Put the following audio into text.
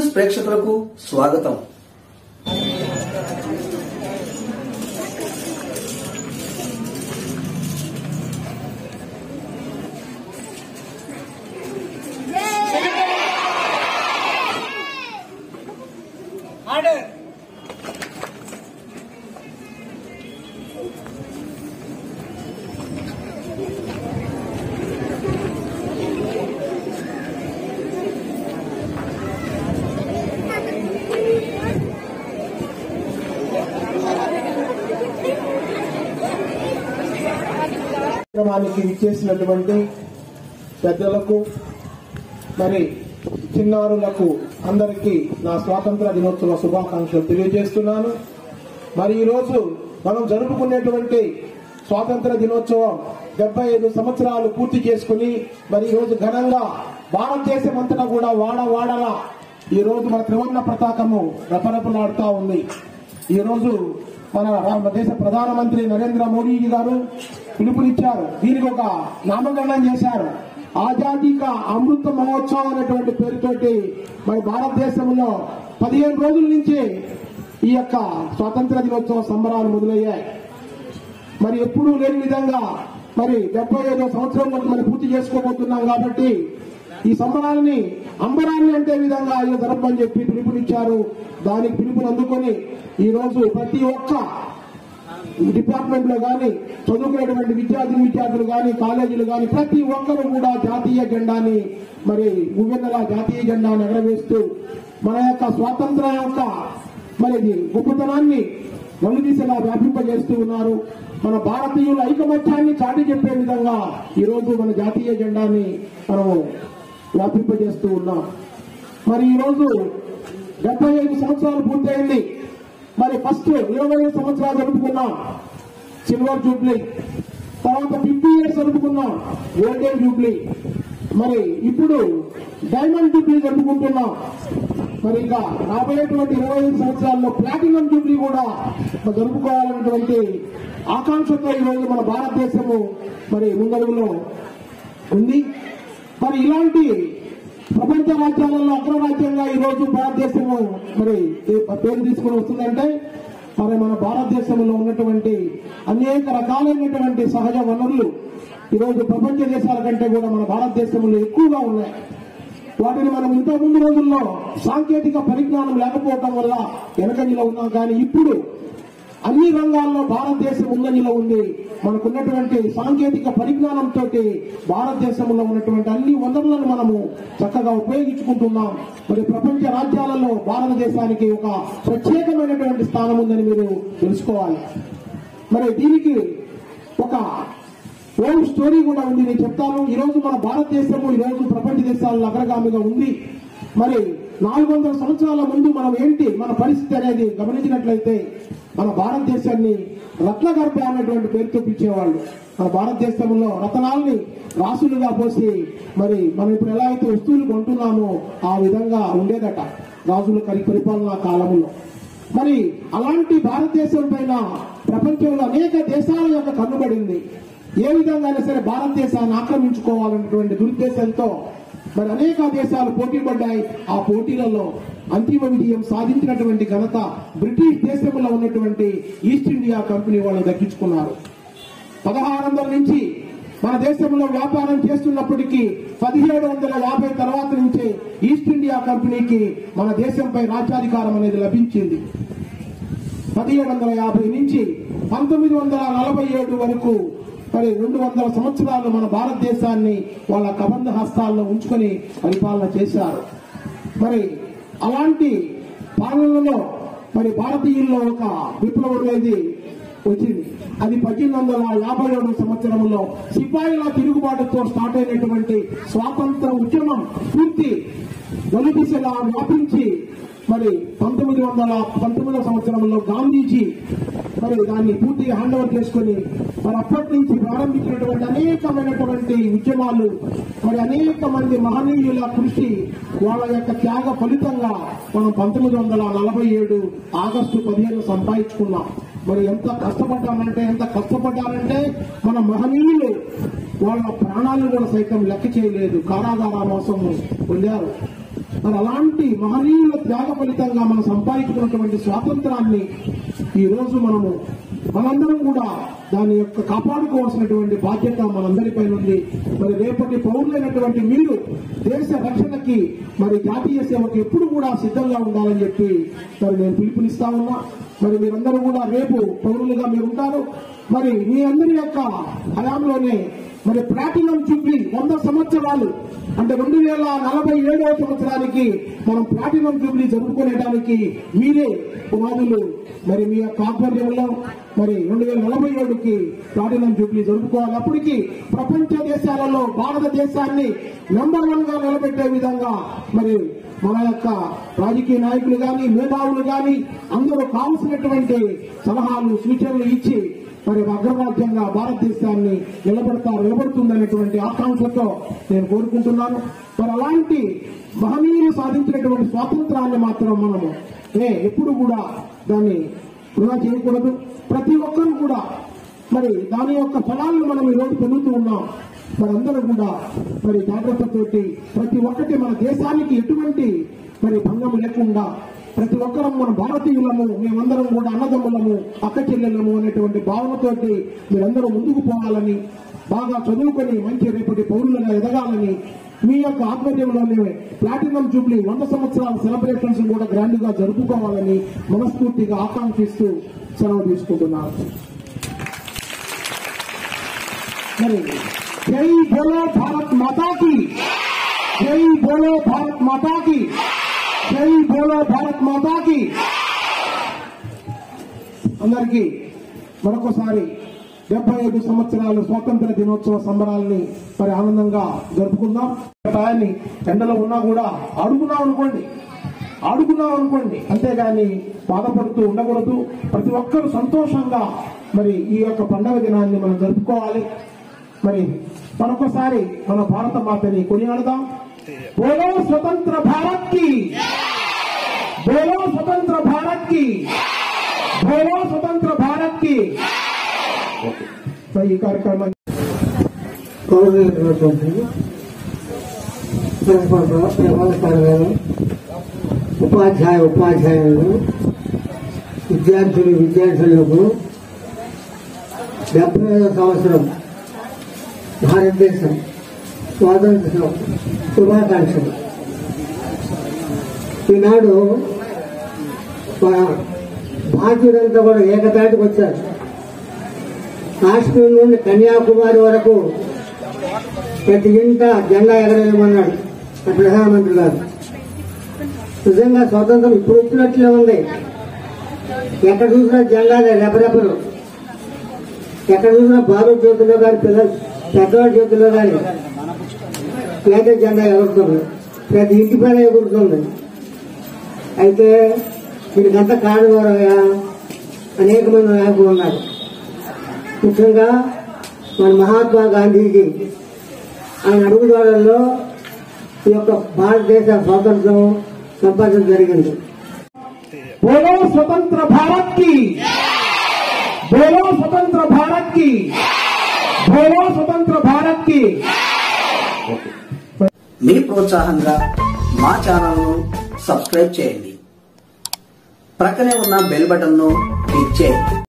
news ప్రేక్షకులకు స్వాగతం order కార్యక్రమానికి ఇచ్చేసినటువంటి పెద్దలకు మరి చిన్నారులకు అందరికీ నా స్వాతంత్ర దినోత్సవ శుభాకాంక్షలు తెలియజేస్తున్నాను మరి ఈరోజు మనం జరుపుకునేటువంటి స్వాతంత్ర దినోత్సవం డెబ్బై ఐదు సంవత్సరాలు పూర్తి చేసుకుని మరి ఈ రోజు ఘనంగా భారతదేశం అంతటా కూడా వాడ వాడలా ఈ రోజు మన త్రివర్ణ పతాకము రపరపలాడుతా ఉంది ఈ రోజు మన రా- దేశ ప్రధానమంత్రి నరేంద్ర మోడీ గారు పిలుపునిచ్చారు దీనికి ఒక నామకరణం చేశారు ఆజాదీ కా అమృత మహోత్సవం అనేటువంటి పేరుతోటి మరి భారతదేశంలో పదిహేను రోజుల నుంచి ఈ యొక్క స్వాతంత్ర దినోత్సవ సంబరాలు మొదలయ్యాయి మరి ఎప్పుడూ లేని విధంగా మరి డెబ్బై ఐదో సంవత్సరంలో మనం పూర్తి చేసుకోబోతున్నాం కాబట్టి ఈ సంబరాలని అంబరాన్ని అంటే విధంగా ఇలా జరపని చెప్పి పిలుపునిచ్చారు దానికి పిలుపుని అందుకొని ఈ రోజు ప్రతి ఒక్క డిపార్ట్మెంట్ లో గాని చదువుకునేటువంటి విద్యార్థి విద్యార్థులు గాని కాలేజీలు గాని ప్రతి ఒక్కరు కూడా జాతీయ జెండాని మరి ఉవ్వెన్నెల జాతీయ జెండాను ఎగరవేస్తూ మన యొక్క స్వాతంత్రం యొక్క మరి ఇది గొప్పతనాన్ని నలుదీసలా వ్యాపింపజేస్తూ ఉన్నారు మన భారతీయుల ఐకమత్యాన్ని చాటి చెప్పే విధంగా ఈ రోజు మన జాతీయ జెండాని మనము వ్యాపింపజేస్తూ ఉన్నాం మరి ఈ రోజు డెబ్బై ఐదు సంవత్సరాలు పూర్తయింది మరి ఫస్ట్ ఇరవై ఐదు సంవత్సరాలు జరుపుకున్నాం సిల్వర్ జూబ్లీ తర్వాత ఫిఫ్టీ ఇయర్స్ జరుపుకున్నాం గోల్డెన్ జూబ్లీ మరి ఇప్పుడు డైమండ్ జూబ్లీ జరుపుకుంటున్నాం మరి ఇక రాబోయేటువంటి ఇరవై ఐదు సంవత్సరాల్లో ప్లాటినం జూబ్లీ కూడా మరి జరుపుకోవాలన్నటువంటి ఆకాంక్షతో ఈ రోజు మన భారతదేశము మరి ముందడుగులో ఉంది మరి ఇలాంటి ప్రపంచ రాజ్యాలలో అగ్రరాజ్యంగా ఈ రోజు భారతదేశము మరి ఏ- పేరు తీసుకుని వస్తుందంటే మరి మన భారతదేశంలో ఉన్నటువంటి అనేక రకాలైనటువంటి సహజ వనరులు ఈరోజు ప్రపంచ దేశాల కంటే కూడా మన భారతదేశంలో ఎక్కువగా ఉన్నాయి వాటిని మనం ఇంత ముందు రోజుల్లో సాంకేతిక పరిజ్ఞానం లేకపోవటం వల్ల వెనకంజలో ఉన్నాం కానీ ఇప్పుడు అన్ని రంగాల్లో భారతదేశం ముందంజలో ఉంది మనకున్నటువంటి సాంకేతిక పరిజ్ఞానంతో భారతదేశంలో ఉన్నటువంటి అన్ని వనరులను మనము చక్కగా ఉపయోగించుకుంటున్నాం మరి ప్రపంచ రాజ్యాలలో భారతదేశానికి ఒక ప్రత్యేకమైనటువంటి స్థానం ఉందని మీరు తెలుసుకోవాలి మరి దీనికి ఒక ఓల్డ్ స్టోరీ కూడా ఉంది నేను చెప్తాను ఈ రోజు మన భారతదేశము ఈ రోజు ప్రపంచ దేశాల్లో అగ్రగామిగా ఉంది మరి నాలుగు వందల సంవత్సరాల ముందు మనం ఏంటి మన పరిస్థితి అనేది గమనించినట్లయితే మన భారతదేశాన్ని రత్నగర్భ అనేటువంటి పేరుతో పిలిచేవాళ్ళు మన భారతదేశంలో రతనాల్ని రాసులుగా పోసి మరి మనం ఇప్పుడు ఎలా అయితే వస్తువులు కొంటున్నామో ఆ విధంగా ఉండేదట రాజుల కరి పరిపాలనా కాలంలో మరి అలాంటి భారతదేశం పైన ప్రపంచంలో అనేక దేశాల యొక్క కన్నుబడింది ఏ విధంగా సరే భారతదేశాన్ని ఆక్రమించుకోవాలన్నటువంటి దురుద్దేశంతో మరి అనేక దేశాలు పోటీ పడ్డాయి ఆ పోటీలలో అంతిమ విజయం సాధించినటువంటి ఘనత బ్రిటిష్ దేశంలో ఉన్నటువంటి ఈస్ట్ ఇండియా కంపెనీ వాళ్ళు దక్కించుకున్నారు పదహారు వందల నుంచి మన దేశంలో వ్యాపారం చేస్తున్నప్పటికీ పదిహేడు వందల యాభై తర్వాత నుంచే ఈస్ట్ ఇండియా కంపెనీకి మన దేశంపై రాజ్యాధికారం అనేది లభించింది పదిహేడు వందల యాభై నుంచి పంతొమ్మిది వందల నలభై ఏడు వరకు మరి రెండు వందల సంవత్సరాలు మన భారతదేశాన్ని వాళ్ళ కబంధ హస్తాల్లో ఉంచుకొని పరిపాలన చేశారు మరి అలాంటి పాలనలో మరి భారతీయుల్లో ఒక విప్లవం అనేది వచ్చింది అది పద్దెనిమిది వందల యాభై ఏడు సంవత్సరంలో సిపాయిల తిరుగుబాటుతో స్టార్ట్ అయినటువంటి స్వాతంత్ర ఉద్యమం పూర్తి నలుదిశలా వ్యాపించి మరి పంతొమ్మిది వందల పంతొమ్మిదవ సంవత్సరంలో గాంధీజీ మరి దాన్ని పూర్తిగా హ్యాండ్ ఓవర్ చేసుకుని మరి అప్పటి నుంచి ప్రారంభించినటువంటి అనేకమైనటువంటి ఉద్యమాలు మరి అనేక మంది మహనీయుల కృషి వాళ్ళ యొక్క త్యాగ ఫలితంగా మనం పంతొమ్మిది వందల నలభై ఏడు ఆగస్టు పదిహేను సంపాదించుకున్నాం మరి ఎంత కష్టపడ్డామంటే ఎంత కష్టపడ్డారంటే మన మహనీయులు వాళ్ళ ప్రాణాలను కూడా సైతం లెక్క చేయలేదు కారాగార మోసం పొందారు మరి అలాంటి మహనీయుల త్యాగ ఫలితంగా మనం సంపాదించుకున్నటువంటి స్వాతంత్రాన్ని ఈ రోజు మనము మనందరం కూడా దాని యొక్క కాపాడుకోవాల్సినటువంటి బాధ్యత మనందరిపై ఉంది మరి రేపటి పౌరులైనటువంటి మీరు దేశ రక్షణకి మరి జాతీయ సేవకి ఎప్పుడు కూడా సిద్ధంగా ఉండాలని చెప్పి మరి నేను పిలుపునిస్తా ఉన్నా మరి మీరందరూ కూడా రేపు పౌరులుగా మీరు ఉంటారు మరి మీ అందరి యొక్క హయాంలోనే మరి ప్లాటినం జూబ్లీ వంద సంవత్సరాలు అంటే రెండు వేల నలభై ఏడవ సంవత్సరానికి మనం ప్లాటినం జూబ్లీ జరుపుకునేటానికి మీరే పునాదులు మరి మీ యొక్క ఆధ్వర్యంలో మరి రెండు వేల నలభై ఏడుకి ప్లాటినం జూబ్లీ జరుపుకోవాలి అప్పటికి ప్రపంచ దేశాలలో భారతదేశాన్ని నెంబర్ వన్ గా నిలబెట్టే విధంగా మరి మన యొక్క రాజకీయ నాయకులు గాని మేధావులు గాని అందరూ కావలసినటువంటి సలహాలు సూచనలు ఇచ్చి మరి అగ్రరాజ్యంగా భారతదేశాన్ని నిలబడతారు నిలబడుతుందనేటువంటి ఆకాంక్షతో నేను కోరుకుంటున్నాను మరి అలాంటి మహనీయులు సాధించినటువంటి స్వాతంత్రాన్ని మాత్రం మనము ఏ ఎప్పుడు కూడా దాన్ని వృధా చేయకూడదు ప్రతి ఒక్కరూ కూడా మరి దాని యొక్క ఫలాలను మనం ఈ రోజు పొందుతూ ఉన్నాం మనందరూ కూడా మరి జాగ్రత్తతోటి ప్రతి ఒక్కటి మన దేశానికి ఎటువంటి మరి భంగం లేకుండా ప్రతి ఒక్కరం మన భారతీయులము మేమందరం కూడా అన్నదమ్ములము అక్క చెల్లెలము అనేటువంటి భావనతోటి మీరందరూ ముందుకు పోవాలని బాగా చదువుకొని మంచి రేపటి పౌరులుగా ఎదగాలని మీ యొక్క ఆధ్వర్యంలోనే ప్లాటినం జూబ్లీ వంద సంవత్సరాల సెలబ్రేషన్స్ కూడా గ్రాండ్ గా జరుపుకోవాలని మనస్ఫూర్తిగా ఆకాంక్షిస్తూ సెలవు తీసుకుంటున్నాను మరి జై బోలో భారత్ మాతాకి జై బోలో భారత్ మాతాకి జై బోలో భారత్ మాతాకి అందరికీ మరొకసారి డెబ్బై ఐదు సంవత్సరాలు స్వాతంత్ర దినోత్సవ సంబరాల్ని మరి ఆనందంగా జరుపుకుందాం టయాన్ని ఎండలో ఉన్నా కూడా అడుగున్నాం అనుకోండి ఆడుకున్నాం అనుకోండి అంతేగాని బాధపడుతూ ఉండకూడదు ప్రతి ఒక్కరూ సంతోషంగా మరి ఈ యొక్క పండగ దినాన్ని మనం జరుపుకోవాలి మరి మరొకసారి మన భారత మాతని కొనియాడదాం బోలో స్వతంత్ర భారత్ కి బోలో స్వతంత్ర భారత్ కి బోలో స్వతంత్ర భారత్ కి మరి ఈ కార్యక్రమాన్ని గౌరవించినటువంటి ప్రిన్సిపల్ ప్రిన్సిపల్ సార్ గారు ఉపాధ్యాయ ఉపాధ్యాయులు విద్యార్థులు విద్యార్థులకు డెబ్బై ఐదో సంవత్సరం భారతదేశం స్వాతంత్ర శుభాకాంక్షలు ఈనాడు మన భారతీయులంతా కూడా ఏకతాటికి వచ్చారు కాశ్మీర్ నుండి కన్యాకుమారి వరకు ప్రతి ఇంట జెండా ఎగరేయమన్నాడు మన ప్రధానమంత్రి గారు నిజంగా స్వాతంత్రం ఇప్పుడు వచ్చినట్లే ఉంది ఎక్కడ చూసినా జెండాలే రెపరెపలు ఎక్కడ చూసినా బాబు చేతుల్లో కానీ పిల్లలు పెద్దవాడి చేతుల్లో కానీ లేకపోతే జెండా ఎగురుతుంది ప్రతి ఇంటి పైన ఎగురుతుంది అయితే వీడికంతా కారణమేమయ్యా అనేక మంది నాయకులు ఉన్నారు ముఖ్యంగా మన మహాత్మా గాంధీజీ ఆయన అడుగుదారుల్లో ఈ యొక్క భారతదేశ స్వాతంత్రం సంపాదించడం జరిగింది बोलो स्वतंत्र भारत की बोलो स्वतंत्र भारत की बोलो स्वतंत्र भारत की మీ ప్రోత్సాహంగా మా ఛానల్ను సబ్స్క్రైబ్ చేయండి ప్రక్కనే ఉన్న బెల్ బటన్ను క్లిక్ చేయండి